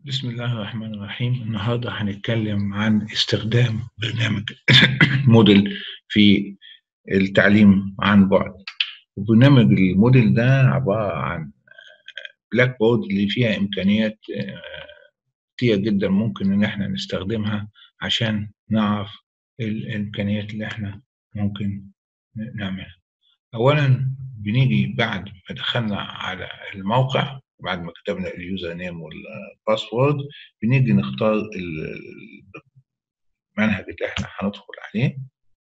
بسم الله الرحمن الرحيم النهارده هنتكلم عن استخدام برنامج موديل في التعليم عن بعد وبرنامج الموديل ده عبارة عن بلاك بورد اللي فيها إمكانيات كتير جدا ممكن إن احنا نستخدمها عشان نعرف الإمكانيات اللي احنا ممكن نعملها أولا بنيجي بعد ما دخلنا على الموقع بعد ما كتبنا اليوزر نيم والباسورد بنيجي نختار المنهج اللي احنا هندخل عليه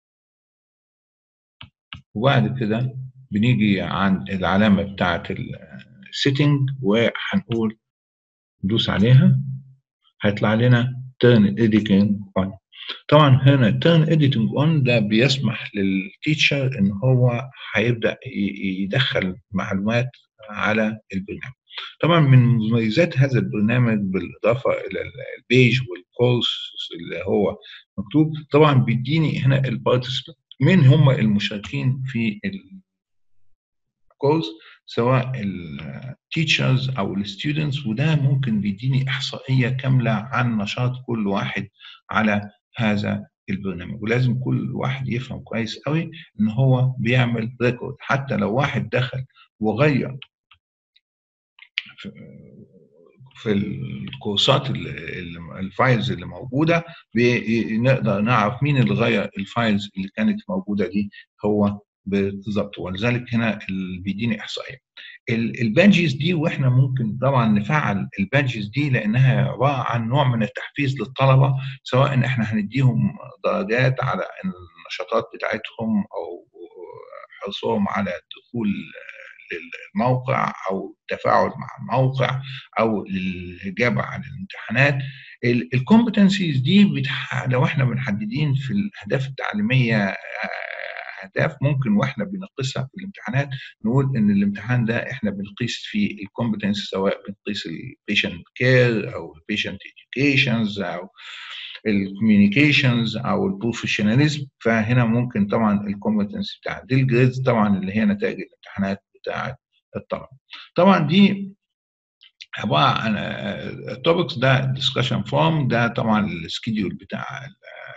وبعد كده بنيجي عند العلامة بتاعة السيتنج وهنقول ندوس عليها هيطلع لنا turn editing on طبعا هنا turn editing on ده بيسمح للتيتشر ان هو هيبدأ يدخل معلومات على البرنامج طبعا من مميزات هذا البرنامج بالاضافه الى البيج والكورس اللي هو مكتوب طبعا بيديني هنا البارتيسيبنت مين هم المشاركين في الكورس سواء التيتشرز او الستودنتس وده ممكن بيديني احصائيه كامله عن نشاط كل واحد على هذا البرنامج ولازم كل واحد يفهم كويس قوي ان هو بيعمل ريكورد حتى لو واحد دخل وغير في الكورسات الفايلز اللي موجوده نقدر نعرف مين اللي غير الفايلز اللي كانت موجوده دي هو بالظبط ولذلك هنا بيديني احصائيه البادجز دي واحنا ممكن طبعا نفعل البادجز دي لانها عباره عن نوع من التحفيز للطلبه سواء ان احنا هنديهم درجات على النشاطات بتاعتهم او حرصهم على الدخول للموقع او التفاعل مع الموقع او الاجابه على الامتحانات الكومبتنسيز دي بتح... لو احنا بنحددين في الاهداف التعليميه اهداف ممكن واحنا بنقيسها في الامتحانات نقول ان الامتحان ده احنا بنقيس فيه الكومبتنس سواء بنقيس البيشنت كير او البيشنت educations او الكوميونيكيشنز او البروفيشناليزم فهنا ممكن طبعا الكومبتنس بتاع دي الجريدز طبعا اللي هي نتائج الامتحانات بتاعه الطلبه طبعا دي عباره عن التوبكس ده ديسكشن فورم ده طبعا السكيدول بتاع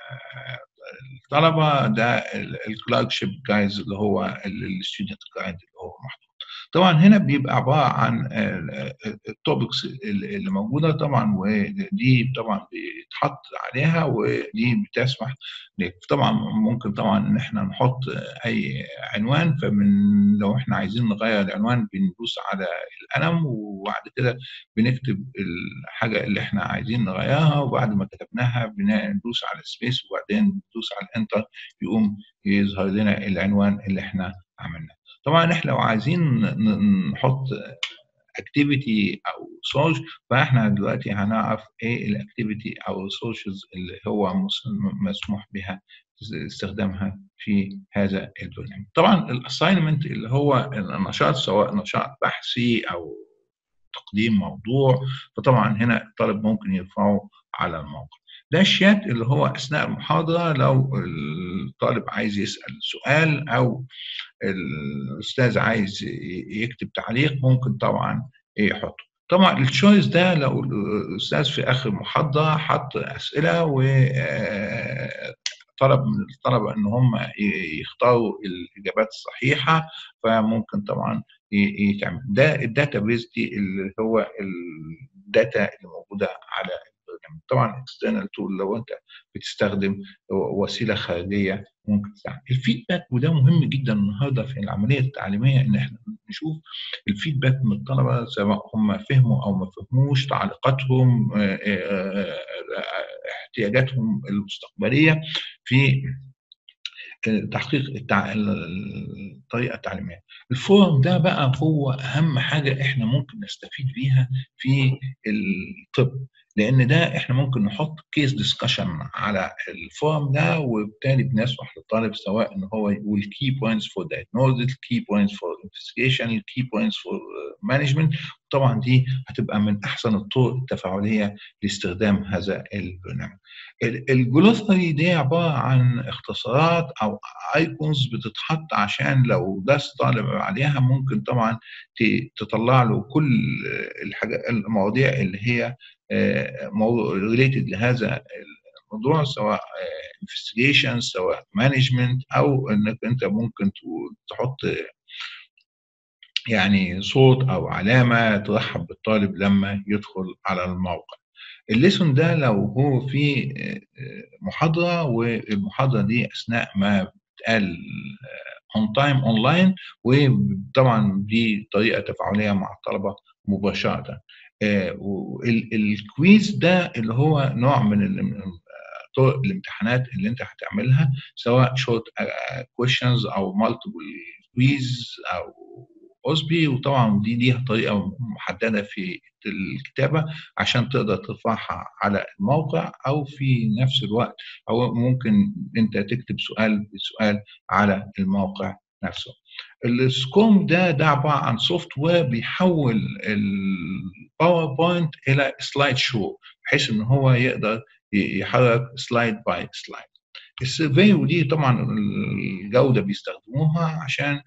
الطلبه ده الكلاج شيب جايز اللي هو الستودنت جايد اللي هو محطوط طبعا هنا بيبقى عباره عن التوبكس اللي موجوده طبعا ودي طبعا بيتحط عليها ودي بتسمح طبعا ممكن طبعا ان احنا نحط اي عنوان فمن لو احنا عايزين نغير العنوان بندوس على القلم وبعد كده بنكتب الحاجه اللي احنا عايزين نغيرها وبعد ما كتبناها بندوس على سبيس وبعدين ندوس على الانتر يقوم يظهر لنا العنوان اللي احنا عملناه طبعا احنا لو عايزين نحط اكتيفيتي او سورس فاحنا دلوقتي هنعرف ايه الاكتيفيتي او السورسز اللي هو مسموح بها استخدامها في هذا البرنامج طبعا الاساينمنت اللي هو النشاط سواء نشاط بحثي او تقديم موضوع فطبعا هنا الطالب ممكن يرفعه على الموقع ده الشات اللي هو اثناء المحاضره لو الطالب عايز يسال سؤال او الاستاذ عايز يكتب تعليق ممكن طبعا يحطه طبعا التشويس ده لو الاستاذ في اخر محاضره حط اسئله و طلب من الطلبه ان هم يختاروا الاجابات الصحيحه فممكن طبعا يتعمل ده الداتا بيز دي اللي هو الداتا اللي موجوده على البرنامج طبعا اكسترنال تول لو انت بتستخدم وسيله خارجيه ممكن تستعمل الفيدباك وده مهم جدا النهارده في العمليه التعليميه ان احنا نشوف الفيدباك من الطلبه سواء هم فهموا او ما فهموش تعليقاتهم احتياجاتهم المستقبليه في تحقيق التع... الطريقه التعليميه. الفورم ده بقى هو اهم حاجه احنا ممكن نستفيد بيها في الطب لان ده احنا ممكن نحط كيس ديسكشن على الفورم ده وبالتالي بنسمح للطالب سواء ان هو يقول كي بوينتس فور diagnosis كي بوينتس فور انفستيجيشن كي بوينتس فور مانجمنت طبعا دي هتبقى من احسن الطرق التفاعليه لاستخدام هذا البرنامج الجلوثري دي عباره عن اختصارات او ايكونز بتتحط عشان لو داس طالب عليها ممكن طبعا تطلع له كل الحاجات المواضيع اللي هي ريليتد لهذا الموضوع سواء انفستيجيشن سواء مانجمنت او انك انت ممكن تحط يعني صوت او علامه ترحب بالطالب لما يدخل على الموقع الليسون ده لو هو في محاضره والمحاضره دي اثناء ما بتقال اون تايم اونلاين وطبعا دي طريقه تفاعليه مع الطلبه مباشره الكويز ده اللي هو نوع من طرق الامتحانات اللي انت هتعملها سواء شورت كويشنز او مالتيبل كويز او اوسبي وطبعا دي ليها طريقه محدده في الكتابه عشان تقدر ترفعها على الموقع او في نفس الوقت او ممكن انت تكتب سؤال بسؤال على الموقع نفسه السكوم ده ده عباره عن سوفت وير بيحول الباوربوينت الى سلايد شو بحيث ان هو يقدر يحرك سلايد باي سلايد السيرفي ودي طبعا الجوده بيستخدموها عشان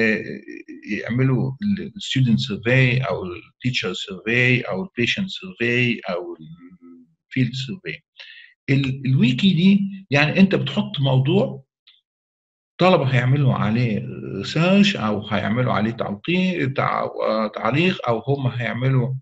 يعملوا الستودنت سيرفي او التيتشر سيرفي او البيشنت سيرفي او الفيلد سيرفي الويكي دي يعني انت بتحط موضوع طلبه هيعملوا عليه ريسيرش او هيعملوا عليه تعليق تعليق او هم هيعملوا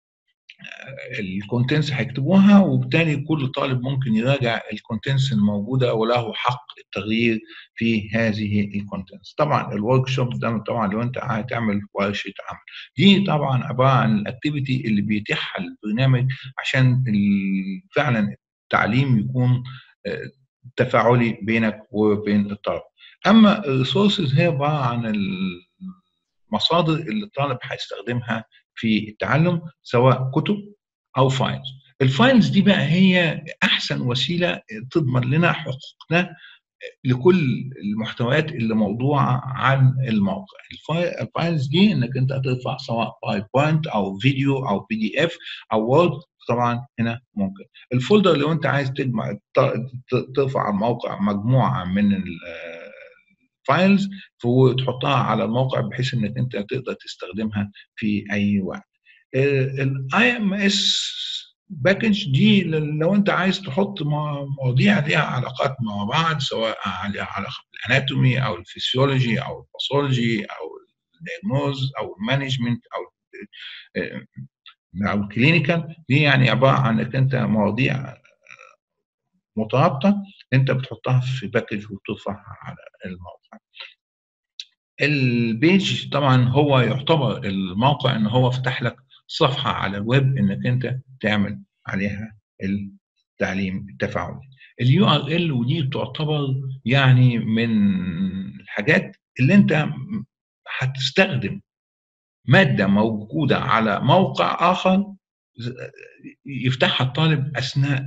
الكونتنتس هيكتبوها وبالتالي كل طالب ممكن يراجع الكونتنتس الموجوده وله حق التغيير في هذه الكونتنتس طبعا الورك شوب ده طبعا لو انت هتعمل ورشه عمل دي طبعا عباره عن الاكتيفيتي اللي بيتيحها البرنامج عشان فعلا التعليم يكون تفاعلي بينك وبين الطالب اما الريسورسز هي عباره عن المصادر اللي الطالب هيستخدمها في التعلم سواء كتب او فايلز الفايلز دي بقى هي احسن وسيله تضمن لنا حقوقنا لكل المحتويات اللي موضوعه عن الموقع الفايلز دي انك انت هترفع سواء باوربوينت او فيديو او بي دي اف او وورد طبعا هنا ممكن الفولدر لو انت عايز تجمع ترفع على الموقع مجموعه من فايلز وتحطها على الموقع بحيث انك انت تقدر تستخدمها في اي وقت الاي ام اس باكج دي لو انت عايز تحط مواضيع ليها علاقات مع بعض سواء عليها علاقه بالاناتومي او الفسيولوجي او الباثولوجي او الدياجنوز او المانجمنت او او الكلينيكال دي يعني عباره عن انك انت مواضيع مترابطه انت بتحطها في باكج وترفعها على الموقع البيج طبعا هو يعتبر الموقع ان هو فتح لك صفحه على الويب انك انت تعمل عليها التعليم التفاعلي اليو ار ال ودي تعتبر يعني من الحاجات اللي انت هتستخدم ماده موجوده على موقع اخر يفتحها الطالب اثناء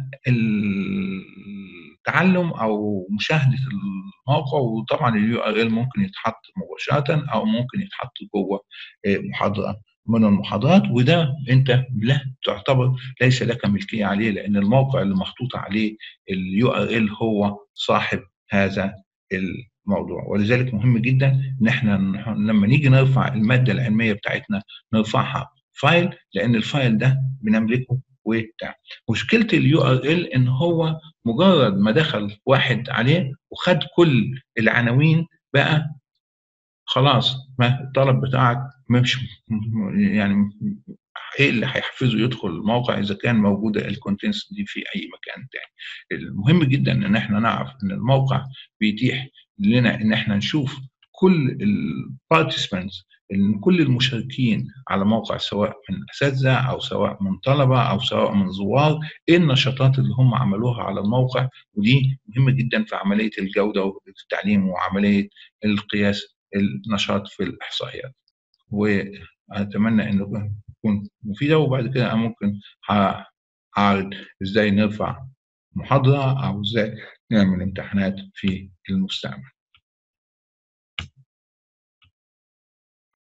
التعلم او مشاهده الموقع وطبعا اليو ار ال ممكن يتحط مباشره او ممكن يتحط جوه محاضره من المحاضرات وده انت لا تعتبر ليس لك ملكيه عليه لان الموقع اللي محطوط عليه اليو ار ال هو صاحب هذا الموضوع ولذلك مهم جدا ان احنا لما نيجي نرفع الماده العلميه بتاعتنا نرفعها فايل لان الفايل ده بنملكه وبتاع مشكله اليو ار ال ان هو مجرد ما دخل واحد عليه وخد كل العناوين بقى خلاص ما الطلب بتاعك مش يعني ايه اللي هيحفزه يدخل الموقع اذا كان موجوده الكونتنتس دي في اي مكان تاني المهم جدا ان احنا نعرف ان الموقع بيتيح لنا ان احنا نشوف كل البارتيسبانتس كل المشاركين على موقع سواء من اساتذه او سواء من طلبه او سواء من زوار ايه النشاطات اللي هم عملوها على الموقع ودي مهمه جدا في عمليه الجوده في التعليم وعمليه القياس النشاط في الاحصائيات واتمنى انه تكون مفيده وبعد كده ممكن هعرض ازاي نرفع محاضره او ازاي نعمل امتحانات في المستقبل